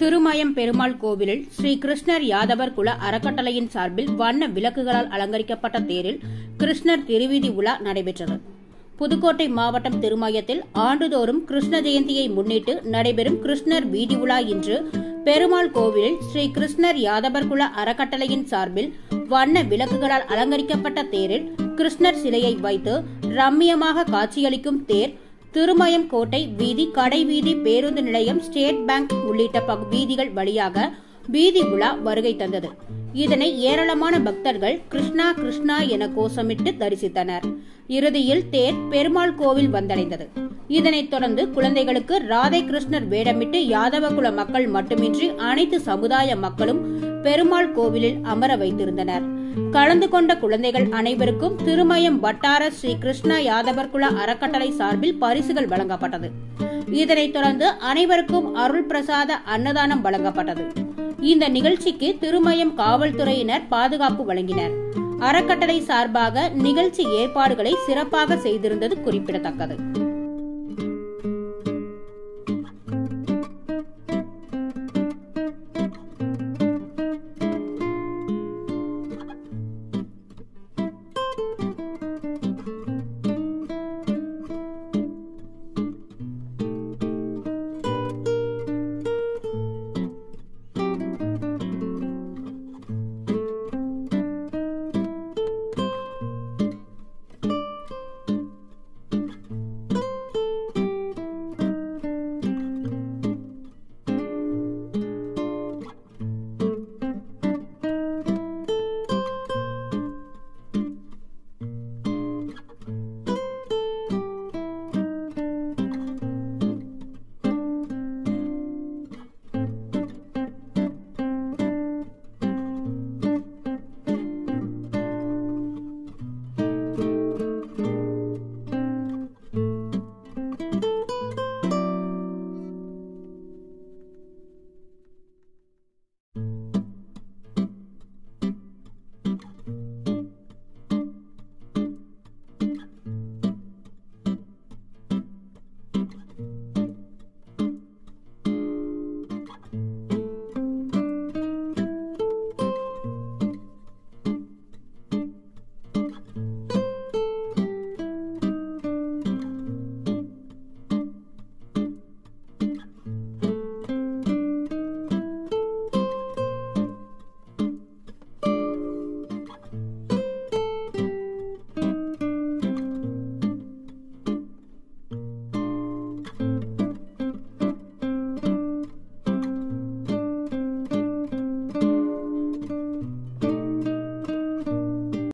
திருமயம் பெருமாள் கோவிலில் ஸ்ரீ கிருஷ்ணர் யாதவர் குல அறக்கட்டளையின் சார்பில் வண்ண விளக்குகளால் அலங்கரிக்கப்பட்ட தேரில் கிருஷ்ணர் திருவீதி உலா நடைபெற்றது புதுக்கோட்டை மாவட்டம் திருமயத்தில் ஆண்டுதோறும் கிருஷ்ண ஜெயந்தியை முன்னிட்டு நடைபெறும் கிருஷ்ணர் வீதி உலா இன்று பெருமாள் கோவிலில் ஸ்ரீ கிருஷ்ணர் யாதவர் குல அறக்கட்டளையின் சார்பில் வண்ண விளக்குகளால் அலங்கரிக்கப்பட்ட தேரில் கிருஷ்ணர் சிலையை வைத்து ரம்மியமாக காட்சியளிக்கும் தேர் திருமயம் கோட்டை வீதி கடை வீதி பேருந்து நிலையம் ஸ்டேட் பேங்க் உள்ளிட்ட பகு- வீதிகள் வழியாக வீதி உலா வருகை தந்தது இதனை ஏராளமான பக்தர்கள் கிருஷ்ணா கிருஷ்ணா என கோஷமிட்டு தரிசித்தனர் இறுதியில் தேர் பெருமாள் கோவில் வந்தடைந்தது இதனைத் தொடர்ந்து குழந்தைகளுக்கு ராதை கிருஷ்ணர் வேடமிட்டு யாதவகுல மக்கள் மட்டுமின்றி அனைத்து சமுதாய மக்களும் பெருமாள் கோவிலில் அமர வைத்திருந்தனர் கலந்து கொண்ட குழந்தைகள் அனைவருக்கும் திருமயம் வட்டார ஸ்ரீ கிருஷ்ணா யாதவர் குல அறக்கட்டளை சார்பில் பரிசுகள் வழங்கப்பட்டது இதனைத் தொடர்ந்து அனைவருக்கும் அருள் பிரசாத அன்னதானம் வழங்கப்பட்டது இந்த நிகழ்ச்சிக்கு திருமயம் காவல்துறையினர் பாதுகாப்பு வழங்கினர் அறக்கட்டளை சார்பாக நிகழ்ச்சி ஏற்பாடுகளை சிறப்பாக செய்திருந்தது குறிப்பிடத்தக்கது